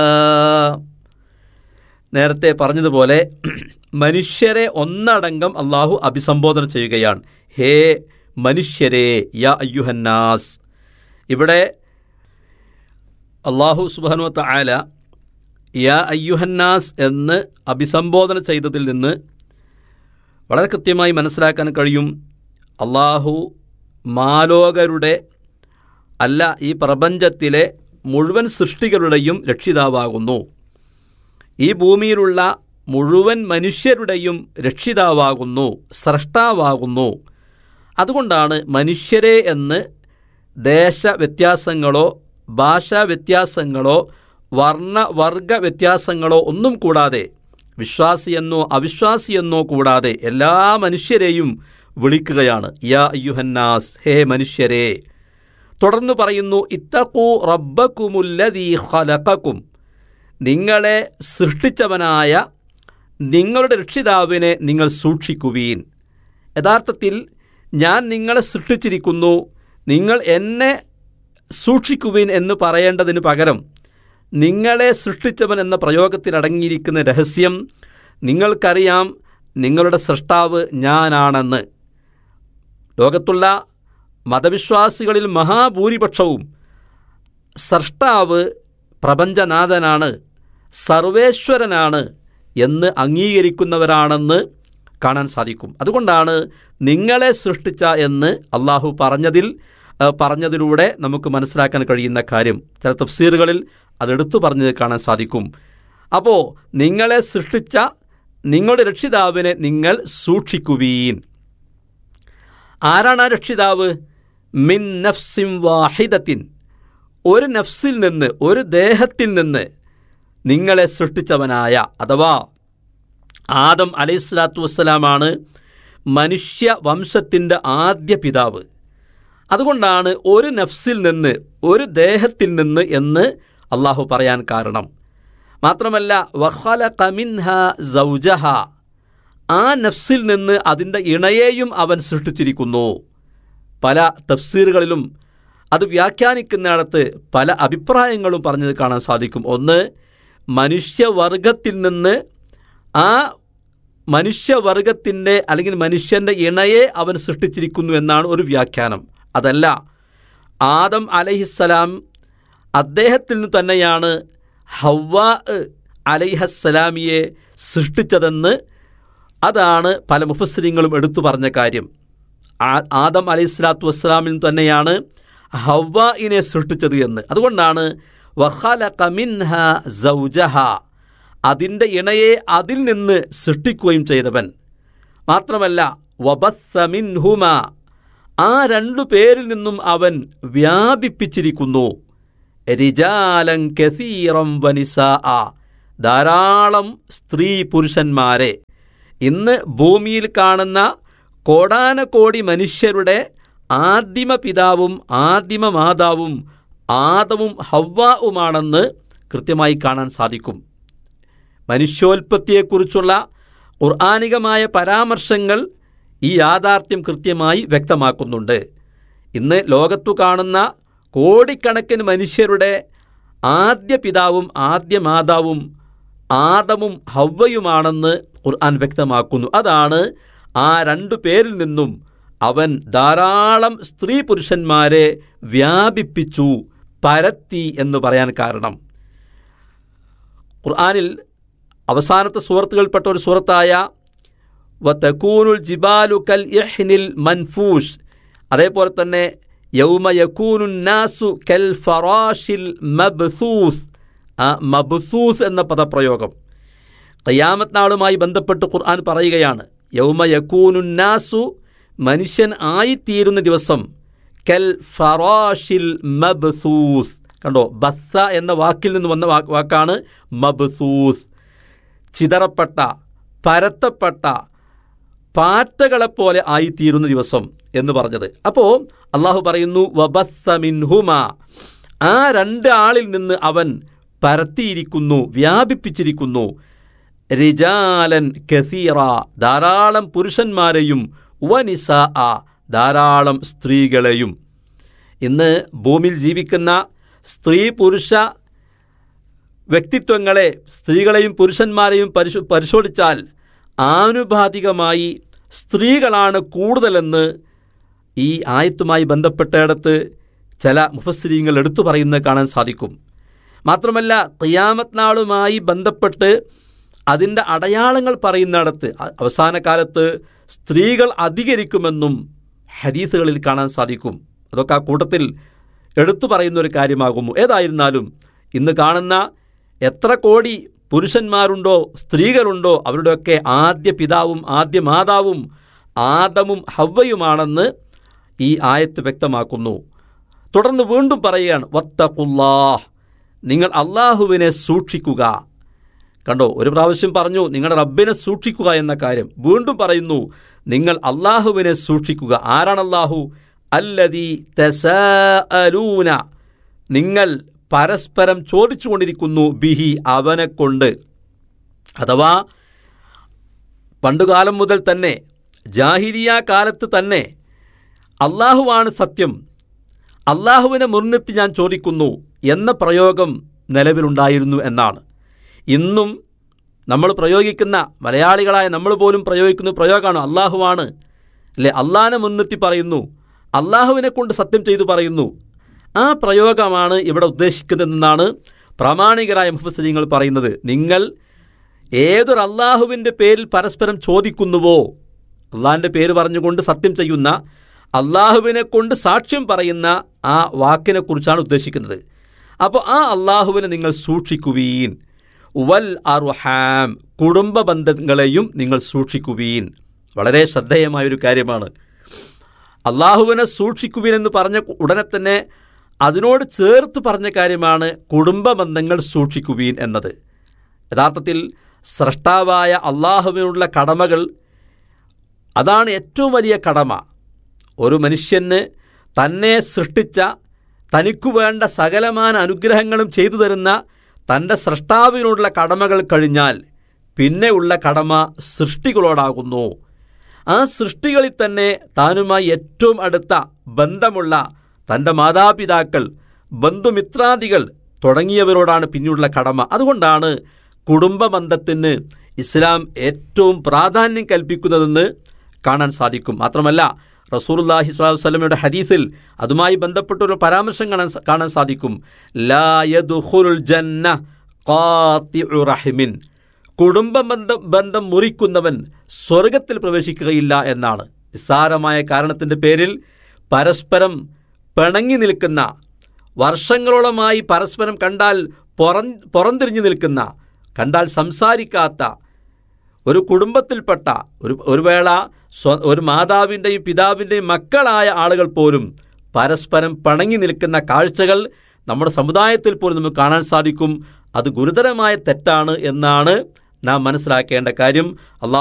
നേരത്തെ പറഞ്ഞതുപോലെ മനുഷ്യരെ ഒന്നടങ്കം അള്ളാഹു അഭിസംബോധന ചെയ്യുകയാണ് ഹേ മനുഷ്യരെ യാ അയ്യുഹന്നാസ് ഇവിടെ അള്ളാഹു സുബാനുവത്ത ആല യാ അയ്യുഹന്നാസ് എന്ന് അഭിസംബോധന ചെയ്തതിൽ നിന്ന് വളരെ കൃത്യമായി മനസ്സിലാക്കാൻ കഴിയും അള്ളാഹു മാലോകരുടെ അല്ല ഈ പ്രപഞ്ചത്തിലെ മുഴുവൻ സൃഷ്ടികളുടെയും രക്ഷിതാവാകുന്നു ഈ ഭൂമിയിലുള്ള മുഴുവൻ മനുഷ്യരുടെയും രക്ഷിതാവാകുന്നു സ്രഷ്ടാവാകുന്നു അതുകൊണ്ടാണ് മനുഷ്യരെ എന്ന് ദേശ വ്യത്യാസങ്ങളോ ഭാഷാ വ്യത്യാസങ്ങളോ വർണ്ണ വർഗ വ്യത്യാസങ്ങളോ ഒന്നും കൂടാതെ വിശ്വാസിയെന്നോ അവിശ്വാസിയെന്നോ കൂടാതെ എല്ലാ മനുഷ്യരെയും വിളിക്കുകയാണ് യാ അയ്യുഹന്നാസ് ഹേ മനുഷ്യരെ തുടർന്ന് പറയുന്നു ഇത്തഖു റബ്ബക്കുമുല്ലദീ ഖലഖക്കും നിങ്ങളെ സൃഷ്ടിച്ചവനായ നിങ്ങളുടെ രക്ഷിതാവിനെ നിങ്ങൾ സൂക്ഷിക്കുവീൻ യഥാർത്ഥത്തിൽ ഞാൻ നിങ്ങളെ സൃഷ്ടിച്ചിരിക്കുന്നു നിങ്ങൾ എന്നെ സൂക്ഷിക്കുവിൻ എന്ന് പറയേണ്ടതിന് പകരം നിങ്ങളെ സൃഷ്ടിച്ചവൻ എന്ന പ്രയോഗത്തിൽ അടങ്ങിയിരിക്കുന്ന രഹസ്യം നിങ്ങൾക്കറിയാം നിങ്ങളുടെ സൃഷ്ടാവ് ഞാനാണെന്ന് ലോകത്തുള്ള മതവിശ്വാസികളിൽ മഹാഭൂരിപക്ഷവും സൃഷ്ടാവ് പ്രപഞ്ചനാഥനാണ് സർവേശ്വരനാണ് എന്ന് അംഗീകരിക്കുന്നവരാണെന്ന് കാണാൻ സാധിക്കും അതുകൊണ്ടാണ് നിങ്ങളെ സൃഷ്ടിച്ച എന്ന് അള്ളാഹു പറഞ്ഞതിൽ ഏഹ്, പറഞ്ഞതിലൂടെ നമുക്ക് മനസ്സിലാക്കാൻ കഴിയുന്ന കാര്യം ചില തഫ്സീറുകളിൽ അതെടുത്തു പറഞ്ഞത് കാണാൻ സാധിക്കും അപ്പോൾ നിങ്ങളെ സൃഷ്ടിച്ച നിങ്ങളുടെ രക്ഷിതാവിനെ നിങ്ങൾ സൂക്ഷിക്കുവീൻ ആരാണ് ആ രക്ഷിതാവ് മിൻ നഫ്സിം വാഹിദത്തിൻ ഒരു നഫ്സിൽ നിന്ന് ഒരു ദേഹത്തിൽ നിന്ന് നിങ്ങളെ സൃഷ്ടിച്ചവനായ അഥവാ ആദം അലൈഹിസ്ലാത്തു വസ്സലാമാണ് മനുഷ്യ വംശത്തിൻ്റെ ആദ്യ പിതാവ് അതുകൊണ്ടാണ് ഒരു നഫ്സിൽ നിന്ന് ഒരു ദേഹത്തിൽ നിന്ന് എന്ന് അള്ളാഹു പറയാൻ കാരണം മാത്രമല്ല വഹല കമിൻഹ സൗജഹ ആ നഫ്സിൽ നിന്ന് അതിൻ്റെ ഇണയെയും അവൻ സൃഷ്ടിച്ചിരിക്കുന്നു പല തഫ്സീറുകളിലും അത് വ്യാഖ്യാനിക്കുന്നിടത്ത് പല അഭിപ്രായങ്ങളും പറഞ്ഞത് കാണാൻ സാധിക്കും ഒന്ന് മനുഷ്യവർഗത്തിൽ നിന്ന് ആ മനുഷ്യവർഗത്തിൻ്റെ അല്ലെങ്കിൽ മനുഷ്യൻ്റെ ഇണയെ അവൻ സൃഷ്ടിച്ചിരിക്കുന്നു എന്നാണ് ഒരു വ്യാഖ്യാനം അതല്ല ആദം അലഹിസ്സലാം അദ്ദേഹത്തിൽ നിന്ന് തന്നെയാണ് ഹവ്വാ അലൈഹസ്സലാമിയെ സൃഷ്ടിച്ചതെന്ന് അതാണ് പല മുഫസ്സരിങ്ങളും എടുത്തു പറഞ്ഞ കാര്യം ആ- ആദം അലൈഹി സ്വലാത്തു വസ്സലാമിൽ തന്നെയാണ് ഹവ്വായിനെ സൃഷ്ടിച്ചത് എന്ന് അതുകൊണ്ടാണ് വഖലഖ മിൻഹ സൗജഹ അതിൻ്റെ ഇണയെ അതിൽ നിന്ന് സൃഷ്ടിക്കുകയും ചെയ്തവൻ മാത്രമല്ല വബസ്സ മിൻഹുമ ആ രണ്ടു പേരിൽ നിന്നും അവൻ വ്യാപിപ്പിച്ചിരിക്കുന്നു റിജാലം കസീറം വനിസാ ധാരാളം സ്ത്രീ പുരുഷന്മാരെ ഇന്ന് ഭൂമിയിൽ കാണുന്ന കോടാനകോടി മനുഷ്യരുടെ ആദിമ പിതാവും ആദിമ മാതാവും ആദവും ഹവ്വാവുമാണെന്ന് കൃത്യമായി കാണാൻ സാധിക്കും മനുഷ്യോൽപത്തിയെക്കുറിച്ചുള്ള ഖുർആാനികമായ പരാമർശങ്ങൾ ഈ യാഥാർത്ഥ്യം കൃത്യമായി വ്യക്തമാക്കുന്നുണ്ട് ഇന്ന് ലോകത്തു കാണുന്ന കോടിക്കണക്കിന് മനുഷ്യരുടെ ആദ്യ പിതാവും ആദ്യ മാതാവും ആദമും ഹവ്വയുമാണെന്ന് ഖുർആൻ വ്യക്തമാക്കുന്നു അതാണ് ആ രണ്ടു പേരിൽ നിന്നും അവൻ ധാരാളം സ്ത്രീ പുരുഷന്മാരെ വ്യാപിപ്പിച്ചു പരത്തി എന്ന് പറയാൻ കാരണം ഖുർആനിൽ അവസാനത്തെ സൂറത്തുകൾപ്പെട്ട ഒരു സൂറത്തായ വത്തക്കൂനുൽ ജിബാലു കൽ ഇഹ്നിൽ മൻഫൂഷ് അതേപോലെ തന്നെ യൗമ യക്കൂനുൻ നാസു കൽ ഫറാഷിൽ മബ്സൂസ് ആ മബ്സൂസ് എന്ന പദപ്രയോഗം ഖിയാമത്ത് നാളുമായി ബന്ധപ്പെട്ട് ഖുർആൻ പറയുകയാണ് യൗമ യക്കൂനുൻ നാസു മനുഷ്യൻ ആയിത്തീരുന്ന ദിവസം കൽ ഫറാഷിൽ മബ്സൂസ് കണ്ടോ ബസ്സ എന്ന വാക്കിൽ നിന്ന് വന്ന വാക്ക് വാക്കാണ് മബ്സൂസ് ചിതറപ്പെട്ട പരത്തപ്പെട്ട പാറ്റകളെപ്പോലെ ആയിത്തീരുന്ന ദിവസം എന്ന് പറഞ്ഞത് അപ്പോൾ അള്ളാഹു പറയുന്നു വബസ്സ മിൻഹുമ ആ രണ്ട് ആളിൽ നിന്ന് അവൻ പരത്തിയിരിക്കുന്നു വ്യാപിപ്പിച്ചിരിക്കുന്നു റിജാലൻ കസീറ ധാരാളം പുരുഷന്മാരെയും വനിസ ധാരാളം സ്ത്രീകളെയും ഇന്ന് ഭൂമിയിൽ ജീവിക്കുന്ന സ്ത്രീ പുരുഷ വ്യക്തിത്വങ്ങളെ സ്ത്രീകളെയും പുരുഷന്മാരെയും പരിശോ പരിശോധിച്ചാൽ ആനുപാതികമായി സ്ത്രീകളാണ് കൂടുതലെന്ന് ഈ ആയത്തുമായി ബന്ധപ്പെട്ടിടത്ത് ചില മുഫസ്സിരീങ്ങൾ എടുത്തു പറയുന്നത് കാണാൻ സാധിക്കും മാത്രമല്ല ഖിയാമത്ത് നാളുമായി ബന്ധപ്പെട്ട് അതിൻ്റെ അടയാളങ്ങൾ പറയുന്നിടത്ത് അ- അവസാന കാലത്ത് സ്ത്രീകൾ അധികരിക്കുമെന്നും ഹദീസുകളിൽ കാണാൻ സാധിക്കും അതൊക്കെ ആ കൂട്ടത്തിൽ എടുത്തു പറയുന്ന ഒരു കാര്യമാകുന്നു ഏതായിരുന്നാലും ഇന്ന് കാണുന്ന എത്ര കോടി പുരുഷന്മാരുണ്ടോ സ്ത്രീകളുണ്ടോ അവരുടെയൊക്കെ ആദ്യ പിതാവും ആദ്യ മാതാവും ആദമും ഹവ്വയുമാണെന്ന് ഈ ആയത്ത് വ്യക്തമാക്കുന്നു തുടർന്ന് വീണ്ടും പറയുകയാണ് വത്തഖുല്ലാഹ് നിങ്ങൾ അള്ളാഹുവിനെ സൂക്ഷിക്കുക കണ്ടോ ഒരു പ്രാവശ്യം പറഞ്ഞു നിങ്ങളുടെ റബ്ബിനെ സൂക്ഷിക്കുക എന്ന കാര്യം വീണ്ടും പറയുന്നു നിങ്ങൾ അള്ളാഹുവിനെ സൂക്ഷിക്കുക ആരാണ് അള്ളാഹു അല്ലതി തെസൂന നിങ്ങൾ പരസ്പരം ചോദിച്ചുകൊണ്ടിരിക്കുന്നു ബിഹി അവനെ കൊണ്ട് അഥവാ പണ്ടുകാലം മുതൽ തന്നെ ജാഹിരിയ കാലത്ത് തന്നെ അള്ളാഹുവാണ് സത്യം അള്ളാഹുവിനെ മുൻനിർത്തി ഞാൻ ചോദിക്കുന്നു എന്ന പ്രയോഗം നിലവിലുണ്ടായിരുന്നു എന്നാണ് ഇന്നും നമ്മൾ പ്രയോഗിക്കുന്ന മലയാളികളായ നമ്മൾ പോലും പ്രയോഗിക്കുന്ന പ്രയോഗമാണ് അള്ളാഹുവാണ് അല്ലെ അള്ളാഹിനെ മുൻനിർത്തി പറയുന്നു അള്ളാഹുവിനെ കൊണ്ട് സത്യം ചെയ്തു പറയുന്നു ആ പ്രയോഗമാണ് ഇവിടെ ഉദ്ദേശിക്കുന്നതെന്നാണ് പ്രാമാണികരായ മുഫസരിങ്ങൾ പറയുന്നത് നിങ്ങൾ ഏതൊരു അള്ളാഹുവിൻ്റെ പേരിൽ പരസ്പരം ചോദിക്കുന്നുവോ അള്ളാഹിൻ്റെ പേര് പറഞ്ഞുകൊണ്ട് സത്യം ചെയ്യുന്ന അള്ളാഹുവിനെ കൊണ്ട് സാക്ഷ്യം പറയുന്ന ആ വാക്കിനെക്കുറിച്ചാണ് ഉദ്ദേശിക്കുന്നത് അപ്പോൾ ആ അള്ളാഹുവിനെ നിങ്ങൾ സൂക്ഷിക്കുവീൻ വൽ അർഹാം കുടുംബ ബന്ധങ്ങളെയും നിങ്ങൾ സൂക്ഷിക്കുവീൻ വളരെ ശ്രദ്ധേയമായൊരു കാര്യമാണ് അള്ളാഹുവിനെ സൂക്ഷിക്കുവിൻ എന്ന് പറഞ്ഞ ഉടനെ തന്നെ അതിനോട് ചേർത്ത് പറഞ്ഞ കാര്യമാണ് കുടുംബ ബന്ധങ്ങൾ സൂക്ഷിക്കുവീൻ എന്നത് യഥാർത്ഥത്തിൽ സ്രഷ്ടാവായ അള്ളാഹുവിനുള്ള കടമകൾ അതാണ് ഏറ്റവും വലിയ കടമ ഒരു മനുഷ്യന് തന്നെ സൃഷ്ടിച്ച തനിക്കു വേണ്ട സകലമാന അനുഗ്രഹങ്ങളും ചെയ്തു തരുന്ന തൻ്റെ സ്രഷ്ടാവിനോടുള്ള കടമകൾ കഴിഞ്ഞാൽ പിന്നെയുള്ള കടമ സൃഷ്ടികളോടാകുന്നു ആ സൃഷ്ടികളിൽ തന്നെ താനുമായി ഏറ്റവും അടുത്ത ബന്ധമുള്ള തൻ്റെ മാതാപിതാക്കൾ ബന്ധുമിത്രാദികൾ തുടങ്ങിയവരോടാണ് പിന്നെയുള്ള കടമ അതുകൊണ്ടാണ് കുടുംബ ബന്ധത്തിന് ഇസ്ലാം ഏറ്റവും പ്രാധാന്യം കൽപ്പിക്കുന്നതെന്ന് കാണാൻ സാധിക്കും മാത്രമല്ല റസൂർല്ലാഹി സ്വലാഹു വസ്ലമയുടെ ഹദീസിൽ അതുമായി ബന്ധപ്പെട്ടൊരു പരാമർശം കാണാൻ കാണാൻ സാധിക്കും ലാ യദ്ഖുലുൽ ജന്ന ഖാത്തിഉ റഹിമിൻ കുടുംബ ബന്ധം ബന്ധം മുറിക്കുന്നവൻ സ്വർഗത്തിൽ പ്രവേശിക്കുകയില്ല എന്നാണ് നിസ്സാരമായ കാരണത്തിൻ്റെ പേരിൽ പരസ്പരം പിണങ്ങി നിൽക്കുന്ന വർഷങ്ങളോളമായി പരസ്പരം കണ്ടാൽ പുറം പുറംതിരിഞ്ഞു നിൽക്കുന്ന കണ്ടാൽ സംസാരിക്കാത്ത ഒരു കുടുംബത്തിൽപ്പെട്ട ഒരു ഒരു വേള സ്വ ഒരു മാതാവിൻ്റെയും പിതാവിൻ്റെയും മക്കളായ ആളുകൾ പോലും പരസ്പരം പണങ്ങി നിൽക്കുന്ന കാഴ്ചകൾ നമ്മുടെ സമുദായത്തിൽ പോലും നമുക്ക് കാണാൻ സാധിക്കും അത് ഗുരുതരമായ തെറ്റാണ് എന്നാണ് നാം മനസ്സിലാക്കേണ്ട കാര്യം അള്ളാഹു